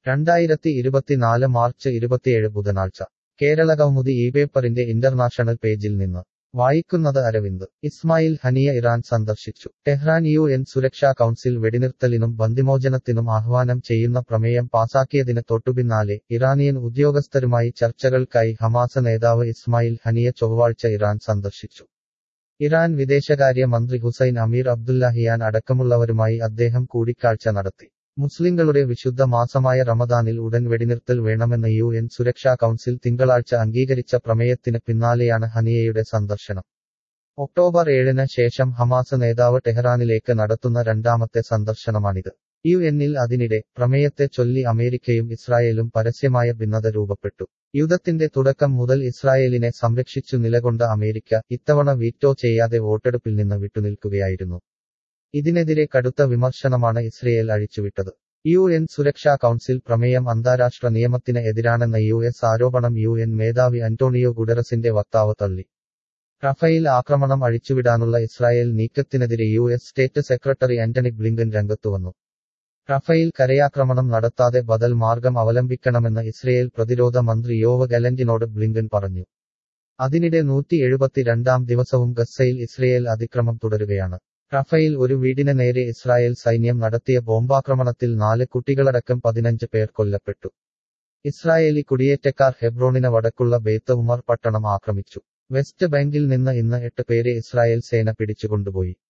രണ്ടായിരത്തി ഇരുപത്തിനാല് മാർച്ച് ഇരുപത്തിയേഴ് ബുധനാഴ്ച കേരള കൗമുദി ഈ പേപ്പറിന്റെ ഇന്റർനാഷണൽ പേജിൽ നിന്ന് വായിക്കുന്നത് അരവിന്ദ് ഇസ്മായിൽ ഹനിയ ഇറാൻ സന്ദർശിച്ചു ടെഹ്റാൻ യു എൻ സുരക്ഷാ കൗൺസിൽ വെടിനിർത്തലിനും ബന്ദിമോചനത്തിനും ആഹ്വാനം ചെയ്യുന്ന പ്രമേയം പാസാക്കിയതിന് തൊട്ടുപിന്നാലെ ഇറാനിയൻ ഉദ്യോഗസ്ഥരുമായി ചർച്ചകൾക്കായി ഹമാസ നേതാവ് ഇസ്മായിൽ ഹനിയ ചൊവ്വാഴ്ച ഇറാൻ സന്ദർശിച്ചു ഇറാൻ വിദേശകാര്യ മന്ത്രി ഹുസൈൻ അമീർ അബ്ദുല്ലാഹിയാൻ അടക്കമുള്ളവരുമായി അദ്ദേഹം കൂടിക്കാഴ്ച നടത്തി മുസ്ലിങ്ങളുടെ വിശുദ്ധ മാസമായ റമദാനിൽ ഉടൻ വെടിനിർത്തൽ വേണമെന്ന് യു എൻ സുരക്ഷാ കൗൺസിൽ തിങ്കളാഴ്ച അംഗീകരിച്ച പ്രമേയത്തിന് പിന്നാലെയാണ് ഹനിയയുടെ സന്ദർശനം ഒക്ടോബർ ഏഴിന് ശേഷം ഹമാസ് നേതാവ് ടെഹ്റാനിലേക്ക് നടത്തുന്ന രണ്ടാമത്തെ സന്ദർശനമാണിത് യു എന്നിൽ അതിനിടെ പ്രമേയത്തെ ചൊല്ലി അമേരിക്കയും ഇസ്രായേലും പരസ്യമായ ഭിന്നത രൂപപ്പെട്ടു യുദ്ധത്തിന്റെ തുടക്കം മുതൽ ഇസ്രായേലിനെ സംരക്ഷിച്ചു നിലകൊണ്ട അമേരിക്ക ഇത്തവണ വീറ്റോ ചെയ്യാതെ വോട്ടെടുപ്പിൽ നിന്ന് വിട്ടുനിൽക്കുകയായിരുന്നു ഇതിനെതിരെ കടുത്ത വിമർശനമാണ് ഇസ്രയേൽ അഴിച്ചുവിട്ടത് യു എൻ സുരക്ഷാ കൗൺസിൽ പ്രമേയം അന്താരാഷ്ട്ര നിയമത്തിന് എതിരാണെന്ന യു എസ് ആരോപണം യു എൻ മേധാവി അന്റോണിയോ ഗുഡറസിന്റെ വക്താവ് തള്ളി റഫേൽ ആക്രമണം അഴിച്ചുവിടാനുള്ള ഇസ്രായേൽ നീക്കത്തിനെതിരെ U S state secretary Antony Blinken രംഗത്തുവന്നു റഫേൽ കരയാക്രമണം നടത്താതെ ബദൽ മാർഗം അവലംബിക്കണമെന്ന് ഇസ്രയേൽ പ്രതിരോധ മന്ത്രി യോവ ഗലന്റിനോട് ബ്ലിങ്കൻ പറഞ്ഞു അതിനിടെ നൂറ്റി എഴുപത്തിരണ്ടാം ദിവസവും ഗസയിൽ ഇസ്രയേൽ അതിക്രമം തുടരുകയാണ് റഫേൽ ഒരു വീടിന് നേരെ ഇസ്രായേൽ സൈന്യം നടത്തിയ ബോംബാക്രമണത്തിൽ നാല് കുട്ടികളടക്കം പതിനഞ്ച് പേർ കൊല്ലപ്പെട്ടു ഇസ്രായേലി കുടിയേറ്റക്കാർ ഹെബ്രോണിന് വടക്കുള്ള ബേത്ത് ഉമർ പട്ടണം ആക്രമിച്ചു വെസ്റ്റ് ബാങ്കിൽ നിന്ന് ഇന്ന് എട്ട് പേരെ ഇസ്രായേൽ സേന പിടിച്ചുകൊണ്ടുപോയി